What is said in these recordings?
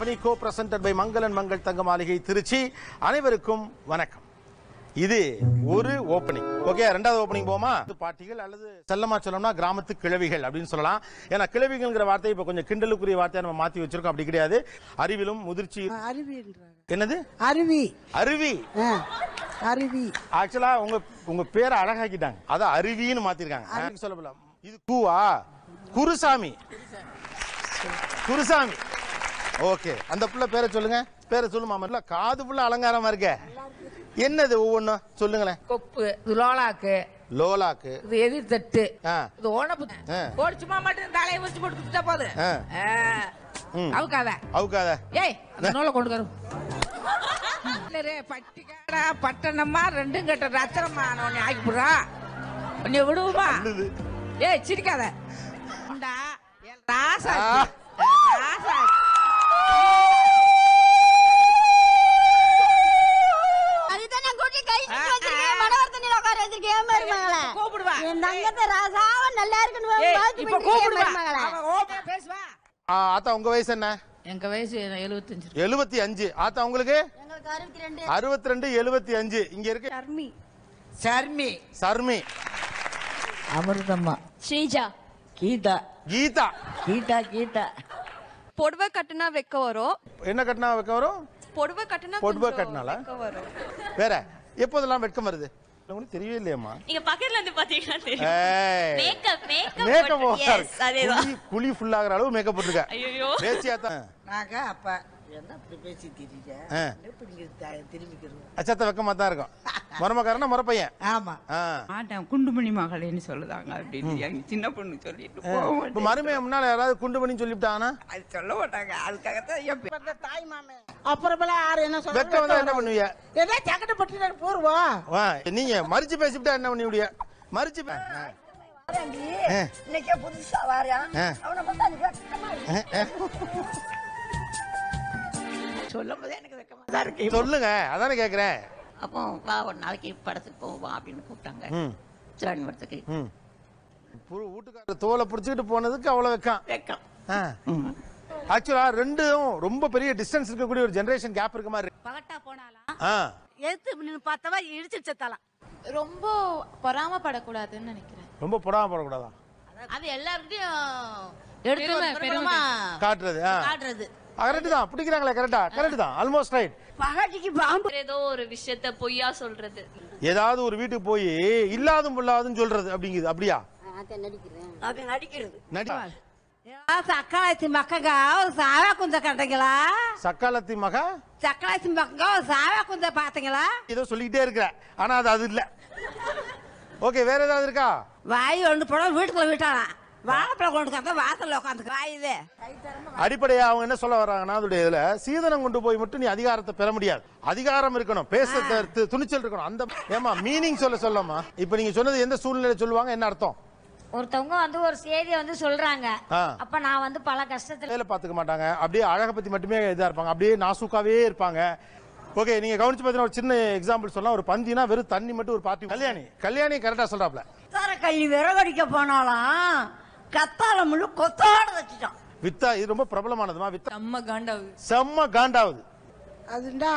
Company co presented by மங்களன் மங்கள் தங்க மாளிகை திருச்சி அனைவருக்கும் வணக்கம் இது ஒரு ஓப்பனிங் ஓகே ரெண்டாவது ஓப்பனிங் போமா பாட்டிகள் அல்லது செல்லமா சொல்லணும்னா கிராமத்து கிழவிகள் அப்படின்னு சொல்லலாம் ஏன்னா கிழவிகள்ங்கிற வார்த்தை இப்ப கொஞ்சம் கிண்டலுக்குரிய வார்த்தையை நம்ம மாத்தி வச்சிருக்கோம் அப்படி கிடையாது அறிவிலும் முதிர்ச்சி அருவின்றாங்க என்னது அருவி அருவி ஆ, அருவி ஆக்சுவலா உங்க உங்க பேரை அழகாக்கிட்டாங்க அதான் அருவின்னு மாத்திருக்காங்க அதுக்கு சொல்ல போல இது கூவா குருசாமி குருசாமி ஓகே அந்த புள்ள பேரை சொல்லுங்க பேரை சொல்லுமா இல்ல காது புள்ள அலங்காரமா இருக்க என்னது ஒவ்வொன்றும் சொல்லுங்களேன் கொப்பு இது லோலாக்கு லோலாக்கு இது எதிர்த்தட்டு ஆ இது ஓனப்பு ஆ. போடு சும்மா மட்டும் தலையை வச்சு போட்டு குத்துட்டா போது ஆ. ம். அவுக்காத அவுக்காத ஏய் அந்த நூலை கொண்டு வரும் இல்லரே பட்டிக்காடா பட்டணமா ரெண்டும் கட்ட ரத்தனமா உன்னை ஆக்கி போடுறா உன்னை விடுவோமா நல்லது. ஏய் சிரிக்காத இந்தா, என் ராசா ஆ. ராசா அதுதான் நான் கூட்டி கை சுத்தி வச்சிருக்கேன். மனவர்த்தனையில உட்கார வச்சிருக்கேன், என் மருமகளே. கூப்பிடுவா என் தங்கத்தை ராசாவா நல்லா இருக்குன்னு ஏய், வாழ்த்து இப்ப பண்ணிருக்கேன், கூப்பிடுவா மருமகளே. அவன் ஓப்பனா பேசுவா ஆ, ஆத்தா உங்க வயசு என்ன எங்க வயசு எழுபத்தஞ்சு எழுபத்தி அஞ்சு ஆத்தா உங்களுக்கு எங்களுக்கு அறுபத்தி ரெண்டு. அறுபத்தி ரெண்டு எழுபத்தி அஞ்சு இங்க இருக்கு சர்மி சர்மி அமிர்தம்மா ஸ்ரீஜா கீதா கீதா கீதா கீதா புடவை கட்டுனா வெக்க வரும் என்ன கட்டினா வைக்க வரும் புடவை கட்டுனா புடவை கொஞ்சம் கட்டுனாலா? வெக்க வரும் வேற எப்போதெல்லாம் வெட்கம் வருது உங்களுக்கு தெரியவே இல்லையம்மா நீங்க பக்கத்துல இருந்து பாத்தீங்கன்னா தெரியும் ஏய். மேக்கப் மேக்கப் மேக்கப் எஸ் அதேதான் குழி குழி ஃபுல் ஆகுற அளவு மேக்கப் போட்டுருக்க ஐயோ பேசியா தான் நாங்க அப்ப என்ன அப்படி பேசி திரிஞ்ச ஆ. எப்படி இங்க த- திரும்பிக்கிறோம் அச்சத்த வெக்கமா தான் இருக்கும் மருமக்காரனா முறப்பையன் ஆமா ஆ. மாட்டேன் குண்டுமணி மகளேன்னு சொல்லுதாங்க அப்படின்னு எங்க சின்ன பொண்ணு சொல்லிட்டு போக இப்ப மாட்டேன் மருமைய முன்னால யாராவது குண்டு பண்ணி சொல்லிவிட்டாங்கன்னா அது சொல்ல மாட்டாங்க அதுக்காகத்தான் என் பே- இந்த தாய் மாமே அப்புறமெல்லாம் யாரு என்ன வெக்கம் வந்தா என்ன பண்ணுவீங்க ஏதா சக்கரை பட்டு போருவோம் வா, நீங்க மறிச்சு பேசிவிட்டா என்ன பண்ணுவீங்க மறிச்சு பே- ஆ. ஆ. இன்னைக்கே புதுசா வாரான். ஆ. அவனை பார்த்தா எனக்கு வெக்கமா இருக்கு. சொல்லும் போதே எனக்கு வெக்கமா தான் இருக்கு சொல்லுங்க அதானே கேக்குறேன் அப்போ வா ஒரு நாளைக்கு படத்துக்கு போவோம் அப்படின்னு கூப்பிட்டாங்க ம் சிவானி படத்துக்கு ம் புரு- வீட்டுக்காரர் தோலை பிடிச்சிக்கிட்டு போனதுக்கு அவ்வளவு வெக்கம் வெக்கம் ஆக்சுவலா ரெண்டும் ரொம்ப பெரிய டிஸ்டன்ஸ் இருக்கக்கூடிய ஒரு ஜெனரேஷன் கேப் இருக்க மாதிரி இருக்கு. பகட்டா போனாலாம் ஆ எடுத்து நின்னு பார்த்தவா இடிச்சு செத்தாலாம் ரொம்ப பொறாமப்படக்கூடாதுன்னு நினைக்கிறேன் ரொம்ப பொடாம போடக்கூடாதா அது எல்லார்கிட்டயும் எடுத்து ஒரு பிரபலமா காட்டுறது ஆ காட்டுறது கரெக்ட் தான் பிடிக்கிறாங்களே கரெக்டா கரெக்ட் தான் ஆல்மோஸ்ட் ரைட் பகட்டிக்கு பாம்பு ஏதோ ஒரு விஷயத்த பொய்யா சொல்றது ஏதாவது ஒரு வீட்டுக்கு போய் இல்லாதும் பொல்லாதுன்னு சொல்றது அப்படிங்குது அப்படியா அது நடிக்கிறது நடி சக்காலத்தி மக்கங்க ஒரு சாவா குந்த கண்டீங்களா சக்காலத்தி மகா சக்காலத்தி மக்கங்க ஒரு சாவா குந்த பாத்தீங்களா ஏதோ சொல்லிக்கிட்டே இருக்கிற ஆனா அது அது இல்ல ஓகே வேற ஏதாவது இருக்கா வாய் ஒன்று போட வீட்டுக்குள்ள விட்டாலாம் வாழைப்பழம் கொண்டு கத்த வாசல்ல உட்காந்து வாய் இது அடிப்படையா அவங்க என்ன சொல்ல வர்றாங்கன்னா அதோட இதுல சீதனம் கொண்டு போய் மட்டும் நீ அதிகாரத்தை பெற முடியாது அதிகாரம் இருக்கணும் பேச த- து- துணிச்சல் இருக்கணும் அந்த ஏமா மீனிங் சொல்ல சொல்லமா இப்ப நீங்க சொன்னது எந்த சூழ்நிலை சொல்லுவாங்க என்ன அர்த்தம் ஒருத்தவங்க வந்து ஒரு செய்தியை வந்து சொல்றாங்க ஆ. அப்ப நான் வந்து பல கஷ்டத்துல வேலை பார்த்துக்க மாட்டாங்க அப்படியே அழகை பத்தி மட்டுமே இதா இருப்பாங்க அப்படியே நாசூக்காவே இருப்பாங்க ஓகே நீங்க கவனிச்சு பார்த்தீங்கன்னா ஒரு சின்ன எக்ஸாம்பிள் சொல்லலாம் ஒரு பந்தினா வெறும் தண்ணி மட்டும் ஒரு பார்ட்டி கல்யாணி கல்யாணி கரெக்டா சொல்றாப்ல தர கள்ளி விறகடிக்க போனாலும் கத்தால முழு கொத்தோட வச்சுட்டான் வித்தா இது ரொம்ப பிரபலமானதுமா வித்தா செம்ம காண்டாவு செம்ம காண்டாவுது அதுண்டா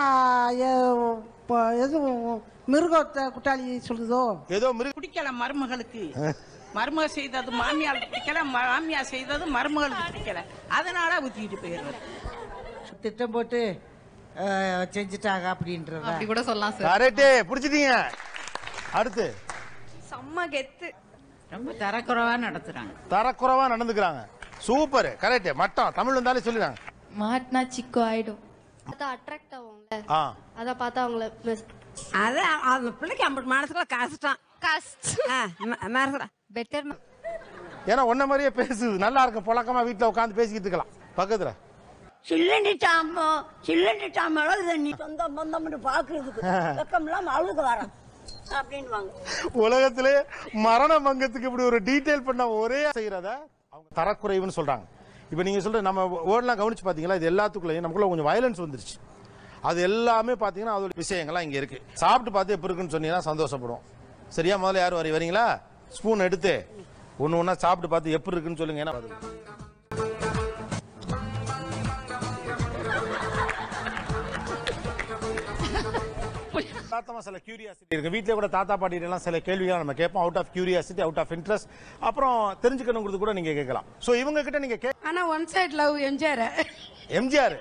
எ- ப- எது மிருகத்தை குட்டாளி சொல்லுதோ ஏதோ மிருக பிடிக்கல மருமகளுக்கு மருமக செய்தது மாமியாருக்கு பிடிக்கல மாமியார் செய்தது மருமகளுக்கு பிடிக்கல அதனால ஊத்திட்டு போயிடுறது திட்டம் போட்டு அஹ், செஞ்சுட்டாங்க அப்படின்றத அப்படி கூட சொல்லலாம் சார் கரெக்டே பிடிச்சிட்டீங்க அடுத்து செம்ம கெத்து ரொம்ப தரக்குறைவா நடத்துறாங்க தரக்குறைவா நடந்துக்கிறாங்க சூப்பர் கரெக்ட் மட்டம் தமிழ் வந்தாலே சொல்லிடுறாங்க மாட்டினா சிக்கு ஆயிடும் பார்த்தா அட்ராக்ட் ஆகும்ல ஆ அதை பார்த்தா அவங்கள மிஸ் அதான் அந்த பிள்ளைக்கு ஐம்பது மனசுக்குள்ள கஷ்டம் கஷ்டம் பெட்டர் ஏன்னா ஒன்ன மாதிரியே பேசுது நல்லா இருக்கும் புழக்கமா வீட்டுல உட்காந்து பேசிக்கிட்டு இருக்கலாம் பக்கத்துல சில்லண்டி சாம்போ சில்லண்டி சாம்போ தண்ணி சொந்தம் பந்தம்னு பாக்குறதுக்கு வெக்கம் இல்லாம அழுக வரோம் அப்படின்வாங்க உலகத்திலே மரண மங்கத்துக்கு இப்படி ஒரு டீடைல் பண்ண ஒரே செய்யறத அவங்க தரக்குறைவுன்னு சொல்றாங்க இப்ப நீங்க சொல்ற நம்ம வேர்ட்லாம் கவனிச்சு பாத்தீங்களா இது எல்லாத்துக்குள்ளேயும் நமக்குள்ள கொஞ்சம் வயலன்ஸ் வந்துருச்சு அது எல்லாமே பாத்தீங்கன்னா அதோட விஷயங்கள்லாம் இங்க இருக்கு சாப்பிட்டு பார்த்து எப்படி இருக்குன்னு சொன்னீங்கன்னா சந்தோஷப்படும் சரியா முதல்ல யாரும் வரி வரீங்களா ஸ்பூன் எடுத்து ஒண்ணு ஒண்ணா சாப்பிட்டு பார்த்து எப்படி இருக்குன்னு சொல்லுங்க ஏன்னா தாத்தமா சில கியூரியாசிட்டி இருக்கு வீட்லயே கூட தாத்தா பாட்டி எல்லாம் சில கேள்விகள் நம்ம கேட்போம் out of curiosity out of interest அப்புறம் தெரிஞ்சுக்கணுங்கிறது கூட நீங்க கேட்கலாம் சோ இவங்க கிட்ட நீங்க கே ஆனா one side love MGR MGR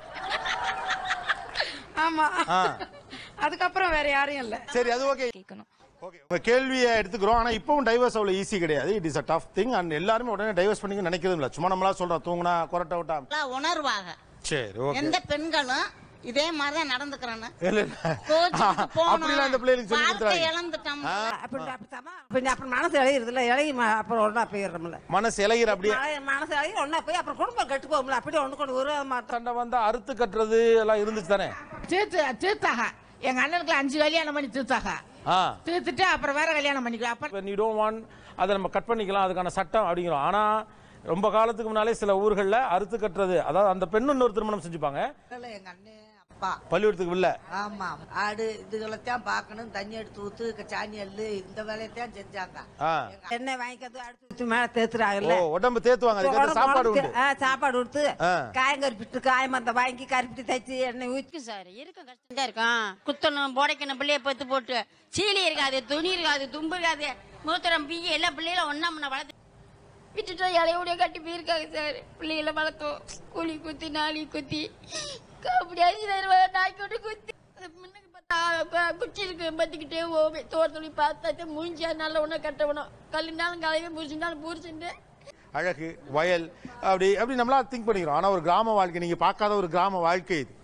ஆமா ஆ. அதுக்கப்புறம் வேற யாரும் இல்ல சரி அது ஓகே கேட்கணும் ஓகே உங்க கேள்வியை எடுத்துக்கிறோம் ஆனா இப்பவும் டைவர்ஸ் அவ்வளவு ஈஸி கிடையாது it is a tough thing and எல்லாருமே உடனே டைவர்ஸ் பண்ணிக்க நினைக்கிறதும் இல்ல சும்மா நம்மளா சொல்றோம் தூங்குனா கொரட்டை விட்டா எல்லாம் உணர்வாக சரி ஓகே எந்த பெண்களும் இதே மாதிரிதான் நடந்துக்கிறேன்னு இல்ல இல்ல கோச்சுக்கிட்டு போகணும். அப்படிலாம் இந்த பிள்ளைகளுக்கு சொல்லி வாழ்க்கை கொடுத்துறாங்க இழந்துட்டோம் அப்படி அப்படித்தாம்மா அப்படி அப்புறம் மனசு இழகிறதுல இழகி ம- அப்புறம் ஒன்றா போயிடுறோம்ல மனசு இலகிற அப்படியே மன- மனசு இழகி ஒன்றா போய் அப்புறம் குடும்பம் கெட்டு போகும்ல அப்படியே ஒன்று கொண்டு ஒரு மாட்டோம் சண்டை வந்தா அறுத்து கட்டுறது எல்லாம் இருந்துச்சு தானே தீர்த்து தீர்த்தாக எங்க அண்ணனுக்கு அஞ்சு கல்யாணம் பண்ணி தீர்த்தாக ஆ தீர்த்துட்டு அப்புறம் வேற கல்யாணம் பண்ணிக்கலாம் அப்ப when you don't want அதை நம்ம கட் பண்ணிக்கலாம் அதுக்கான சட்டம் அப்படிங்கிறோம் ஆனா ரொம்ப காலத்துக்கு முன்னாலே சில ஊர்கள்ல அறுத்து கட்டுறது அதாவது அந்த பெண்ணு இன்னொரு திருமணம் செஞ்சுப்பாங்க எங்க அண்ணன் அப்பா பள்ளிக்கூடத்துக்கு இல்ல ஆமா ஆடு இதுகளைத்தான் பார்க்கணும் தண்ணி எடுத்து ஊத்து சாணி அள்ளு இந்த வேலையத்தான் செஞ்சாங்க ஆ. எண்ணெய் வாங்கிக்கிறது அடுத்து ஊத்தி மேல ஓ தேத்துறாங்கல்ல உடம்பு தேத்துவாங்க அதுக்கு சாப்பாடு உண்டு ஆ, சாப்பாடு கொடுத்து ஆ. காயங்கரிப்பிட்டு காயமந்த வாங்கி கருப்பிட்டு தைச்சு எண்ணெய் ஊத்தி சார் இருக்கும் கஷ்டம் தான் இருக்கும் குத்தணும் புடைக்கணும் பிள்ளைய பத்து போட்டு சீலி இருக்காது துணி இருக்காது தும்பு இருக்காது மூத்திரம் பீய எல்லா பிள்ளைகளும் ஒன்னா முன்ன வளர்த்து விட்டுட்டு இலையோட கட்டி போயிருக்காங்க சார் பிள்ளைகளை வளர்த்தோம் கூலி குத்தி நாளி குத்தி அப்படியே நாய்க்கோட்டு குத்தி முன்னுக்கு பார்த்தா கு- குச்சி இருக்கு பத்திக்கிட்டே ஓவே தோட்டத்துலி பார்த்தா மூஞ்சியா நல்ல ஒண்ணு கட்டவனும் கல்லுனாலும் கலையுமே பூசினாலும் பூரிச்சுட்டு அழகு வயல் அப்படி அப்படி நம்மளா திங்க் பண்ணிக்கிறோம் ஆனா ஒரு கிராம வாழ்க்கை நீங்க பார்க்காத ஒரு கிராம வாழ்க்கை இது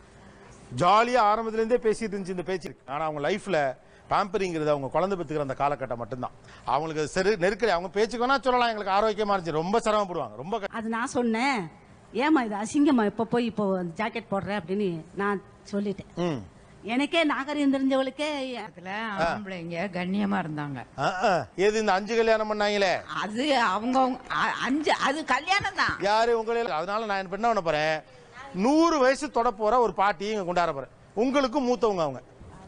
ஜாலியா ஆரம்பத்துல இருந்தே பேசிட்டு இருந்துச்சு இந்த பேச்சு ஆனா அவங்க லைஃப்ல பேம்பரிங்கிறது அவங்க குழந்தை பெற்றுக்கிற அந்த காலகட்டம் மட்டும்தான் அவங்களுக்கு அது சரி நெருக்கடி அவங்க பேச்சுக்கு வேணா சொல்லலாம் எங்களுக்கு ஆரோக்கியமா இருந்துச்சு ரொம்ப சிரமப்படுவாங்க ரொம்ப க- அது நான் சொன்னேன் ஏமா இது அசிங்கமா இப்போ போய் இப்போ ஜாக்கெட் போடுறேன் அப்படின்னு நான் சொல்லிட்டேன் ம் எனக்கே நாகரிகம் தெரிஞ்சவளுக்கே அதுல ஆம்பளைங்க கண்ணியமா இருந்தாங்க ஆ, ஆ. எது இந்த அஞ்சு கல்யாணம் பண்ணாங்களே அது அவங்க அஞ்சு அது கல்யாணம் தான் யாரு உங்களே அதனால நான் என்ன பண்ண போறேன் நூறு வயசு தொட போற ஒரு பாட்டியை இங்க கொண்டாட போறேன் உங்களுக்கு மூத்தவங்க அவங்க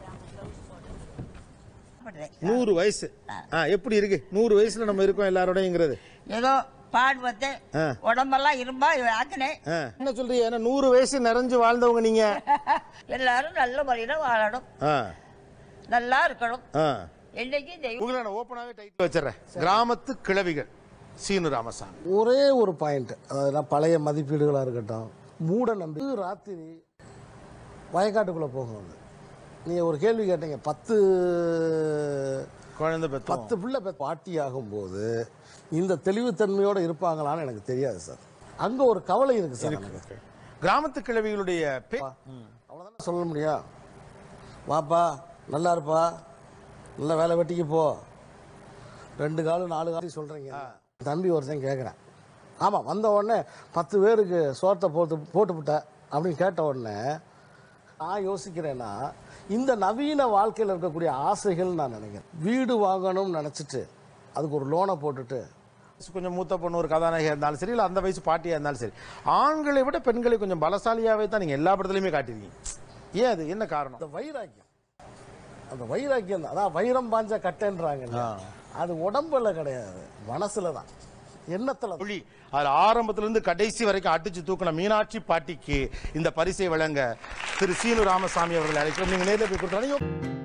நூறு வயசு ஆ, எப்படி இருக்கு நூறு வயசுல நம்ம இருக்கோம் எல்லாரோடையுங்கிறது ஏதோ பாடுபட்டு ஆ. உடம்பெல்லாம் இரும்பா ஆக்கினேன் ஆ. என்ன சொல்றீங்க ஏன்னா நூறு வயசு நிறைஞ்சு வாழ்ந்தவங்க நீங்க எல்லாரும் நல்ல முறையில வாழணும் ஆ, நல்லா இருக்கணும் ஆ. என்னைக்கு தெய்வம் உங்களை நான் ஓப்பனாவே டைட்டில் வச்சிடறேன் கிராமத்து கிழவிகள் சீனு ராமசாமி ஒரே ஒரு பாயிண்ட் அதாவது பழைய மதிப்பீடுகளாக இருக்கட்டும் மூட நம்பி ராத்திரி வயக்காட்டுக்குள்ளே போகும் நீங்கள் ஒரு கேள்வி கேட்டீங்க பத்து குழந்தை பெத்தோம் பத்து பிள்ளை பெ- பாட்டி ஆகும்போது இந்த தெளிவுத்தன்மையோடு இருப்பாங்களான்னு எனக்கு தெரியாது சார் அங்கே ஒரு கவலை இருக்கு சார் எனக்கு கிராமத்து கிழவிகளுடைய பே அவ்வளோதானே சொல்ல முடியும் வாப்பா நல்லா இருப்பா நல்ல வேலை வெட்டிக்கு போ ரெண்டு காலம் நாலு காலம் சொல்கிறீங்க தம்பி ஒருத்தன் கேட்குறேன் ஆமாம் வந்த உடனே பத்து பேருக்கு சோத்தை போட்டு போட்டு விட்ட அப்படின்னு கேட்ட உடனே நான் யோசிக்கிறேன்னா இந்த நவீன வாழ்க்கையில் இருக்கக்கூடிய ஆசைகள் நான் நினைக்கிறேன் வீடு வாங்கணும்னு நினச்சிட்டு அதுக்கு ஒரு லோனை போட்டுட்டு கொஞ்சம் மூத்த பொண்ணு ஒரு கதாநாயகியா இருந்தாலும் சரி இல்ல அந்த வயசு பாட்டியா இருந்தாலும் சரி ஆண்களை விட பெண்களை கொஞ்சம் பலசாலியாவே தான் நீங்க எல்லா படத்துலயுமே காட்டிருக்கீங்க ஏன் அது என்ன காரணம் அந்த வைராக்கியம் அந்த வைராக்கியம் தான் அதான் வைரம் பாஞ்ச கட்டைன்றாங்க அது உடம்புல கிடையாது மனசுல தான் எண்ணத்துல தான். மொழி அது ஆரம்பத்துல இருந்து கடைசி வரைக்கும் அடிச்சு தூக்கின மீனாட்சி பாட்டிக்கு இந்த பரிசை வழங்க திரு சீனு ராமசாமி அவர்கள் அழைக்கிறோம் நீங்க நேரில் போய் கொடுத்தாலும்